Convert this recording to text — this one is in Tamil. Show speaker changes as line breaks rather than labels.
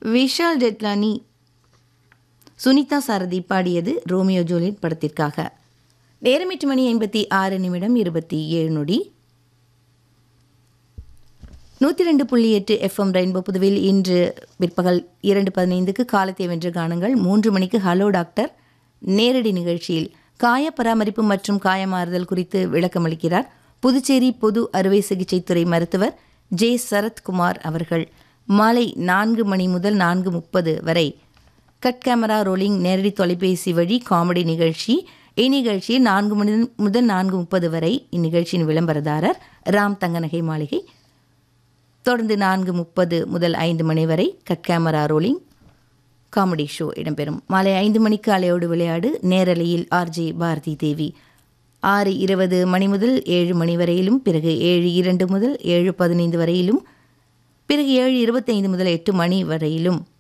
விஷால் ஜெட்லானி சுனிதா சாரதி பாடியது ரோமியோ ஜூலியட் படத்திற்காக நேரம் எட்டு மணி ஐம்பத்தி ஆறு நிமிடம் இருபத்தி ஏழு நொடி நூற்றி ரெண்டு புள்ளி எட்டு எஃப்எம் ரெயின்போ புதுவில் இன்று பிற்பகல் இரண்டு பதினைந்துக்கு காலத்தை வென்ற கானங்கள் மூன்று மணிக்கு ஹலோ டாக்டர் நேரடி நிகழ்ச்சியில் காய பராமரிப்பு மற்றும் காயமாறுதல் குறித்து விளக்கமளிக்கிறார் புதுச்சேரி பொது அறுவை சிகிச்சைத்துறை மருத்துவர் ஜே சரத்குமார் அவர்கள் மாலை நான்கு மணி முதல் நான்கு முப்பது வரை கட் கேமரா ரோலிங் நேரடி தொலைபேசி வழி காமெடி நிகழ்ச்சி இந்நிகழ்ச்சி நான்கு மணி முதல் நான்கு முப்பது வரை இந்நிகழ்ச்சியின் விளம்பரதாரர் ராம் தங்கநகை மாளிகை தொடர்ந்து நான்கு முப்பது முதல் ஐந்து மணி வரை cut camera rolling comedy show இடம்பெறும் மாலை ஐந்து மணிக்கு அலையோடு விளையாடு நேரலையில் ஆர்ஜே பாரதி தேவி ஆறு இருபது மணி முதல் ஏழு மணி வரையிலும் பிறகு ஏழு இரண்டு முதல் ஏழு பதினைந்து வரையிலும் பிறகு ஏழு இருபத்தைந்து முதல் எட்டு மணி வரையிலும்